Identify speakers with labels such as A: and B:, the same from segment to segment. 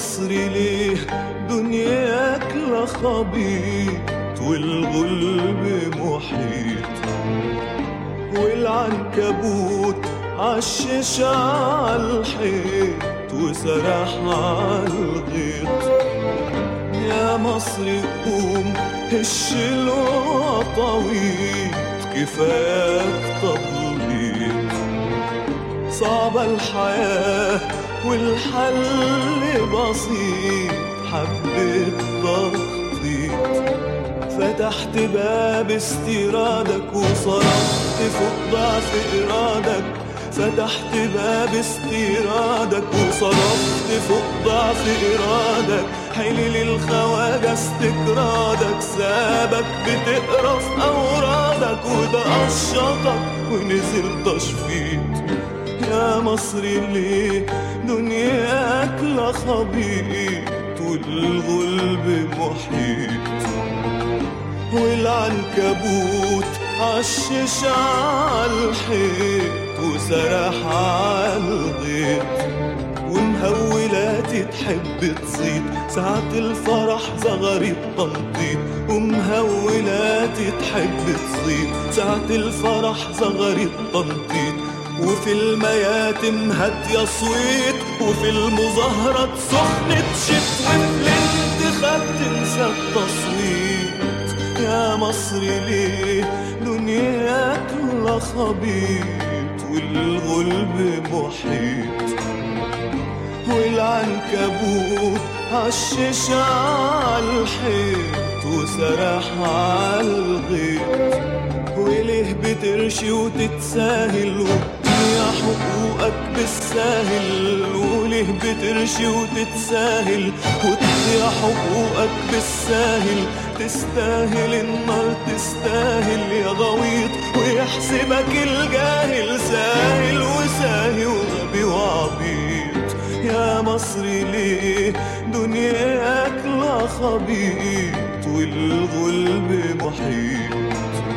A: مصري ليه دنياك لخبيط والغلب محيط والعنكبوت عشش عالحيط وسرح عالغيط يا مصري قوم هش الوطويط كفاك تضليط صعبة الحياة والحل بسيط حبة تخطيط فتحت باب استيرادك وصرفت فوق ضعف إرادك فتحت باب استيرادك وصرفت فوق ضعف إرادك حلل الخواجة استكرادك سابك بتقرا في أورادك وده قشطك ونزل تشفيط يا مصري ليه دنياك لخبيط والغلب محيط والعنكبوت عشش عالحيط وسرح عالغيط ومهولاتي تحب تزيد ساعة الفرح زغري التنطيط ومهولاتي تحب تزيد ساعة الفرح زغري التنطيط وفي المياتم هادية صويت وفي المظاهرات سخنة شت وفي الانتخاب تنسى التصويت يا مصري ليه دنياك لخبيط والغلب محيط والعنكبوت عشش عالحيط وسرح عالغيط وليه بترشي وتتساهل وبتضيع حقوقك بالساهل وليه بترشي وتتساهل وتضيع حقوقك بالساهل تستاهل النار تستاهل يا غويط ويحسبك الجاهل ساهل وساهي وغبي وعبيط يا مصري ليه دنياك لخبيط والغلب محيط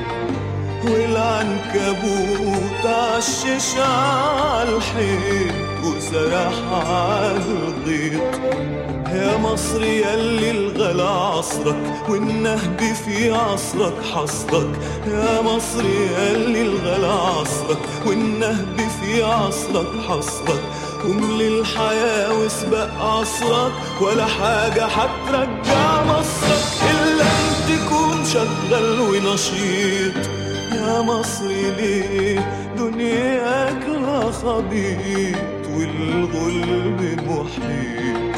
A: والعنكبوت عشش عالحيط وسرح عالغيط يا مصر يلي الغلا عصرك والنهب في عصرك حصرك يا مصر يلي الغلا عصرك والنهب في عصرك حصرك قوم للحياة واسبق عصرك ولا حاجة حترجع مصرك إلا أن تكون شغال ونشيط يا مصري ليه دنياك لخبيط والغلب محيط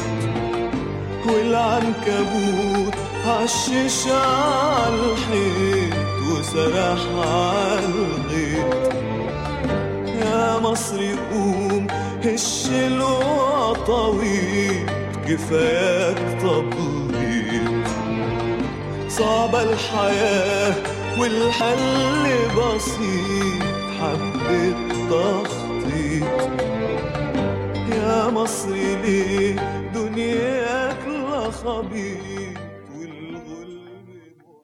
A: والعنكبوت عشش عالحيط وسرح عالغيط يا مصري قوم هش الوطويط كفاياك تبليط صعبة الحياة والحل بسيط حبة تخطيط يا مصري ليه دنياك لخبيط